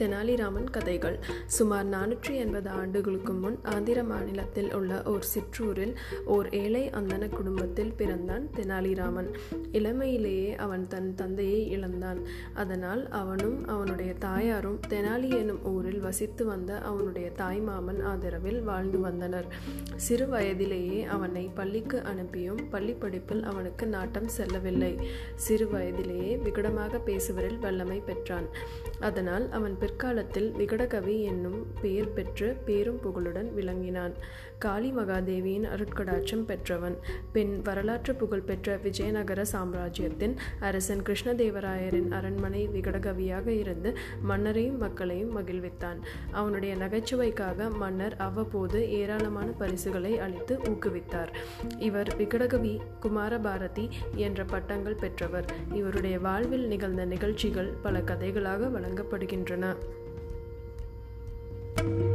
தெனாலிராமன் கதைகள் சுமார் நானூற்றி எண்பது ஆண்டுகளுக்கு முன் ஆந்திர மாநிலத்தில் உள்ள ஓர் சிற்றூரில் ஓர் ஏழை அந்தன குடும்பத்தில் பிறந்தான் தெனாலிராமன் இளமையிலேயே அவன் தன் தந்தையை இழந்தான் அதனால் அவனும் அவனுடைய தாயாரும் தெனாலி எனும் ஊரில் வசித்து வந்த அவனுடைய தாய்மாமன் ஆதரவில் வாழ்ந்து வந்தனர் சிறு வயதிலேயே அவனை பள்ளிக்கு அனுப்பியும் பள்ளி படிப்பில் அவனுக்கு நாட்டம் செல்லவில்லை சிறு வயதிலேயே விகடமாக பேசுவதில் வல்லமை பெற்றான் அதனால் அவன் பிற்காலத்தில் விகடகவி என்னும் பெயர் பெற்று பேரும் புகழுடன் விளங்கினான் காளி மகாதேவியின் அருட்கடாட்சம் பெற்றவன் பின் வரலாற்று புகழ்பெற்ற விஜயநகர சாம்ராஜ்யத்தின் அரசன் கிருஷ்ணதேவராயரின் அரண்மனை விகடகவியாக இருந்து மன்னரையும் மக்களையும் மகிழ்வித்தான் அவனுடைய நகைச்சுவைக்காக மன்னர் அவ்வப்போது ஏராளமான பரிசுகளை அளித்து ஊக்குவித்தார் இவர் விகடகவி குமாரபாரதி என்ற பட்டங்கள் பெற்றவர் இவருடைய வாழ்வில் நிகழ்ந்த நிகழ்ச்சிகள் பல கதைகளாக வழங்கப்படுகின்றன